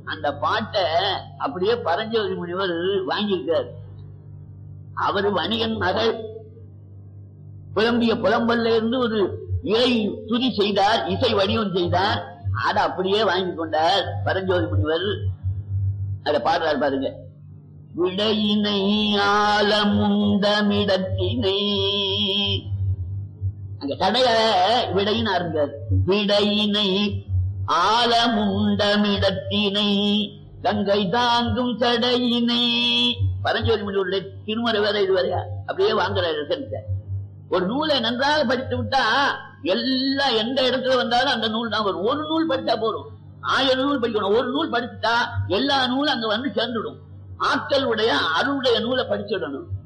அந்த பாட்டை அப்படியே பரஞ்சோதி முனிவர் வாங்கியிருக்கார் அவர் வணிகன் மகள் புலம்பிய புலம்பல்ல இருந்து ஒரு இறை துதி செய்தார் இசை வடிவம் செய்தார் அதை அப்படியே வாங்கி கொண்டார் பரஞ்சோதி முனிவர் அதை பாடுறார் பாருங்க விடையினை ஆலமுண்டமிடத்தினை அங்க தடைய விடையின் ஆரம்பிக்கார் விடையினை ஆலமுண்டமிடத்தினை கங்கை தாங்கும் தடையினை பரஞ்சோதி முனிவருடைய திருமறை வேற இது வரையா அப்படியே வாங்குறாரு ரிசல்ட்ட ஒரு நூலை நன்றாக படித்து விட்டா எல்லாம் எந்த இடத்துல வந்தாலும் அந்த நூல் தான் வரும் ஒரு நூல் படித்தா போதும் ஆயிரம் நூல் படிக்கணும் ஒரு நூல் படிச்சுட்டா எல்லா நூலும் அங்க வந்து சேர்ந்துடும் ஆட்கள் உடைய அருளுடைய நூலை படிச்சிடணும்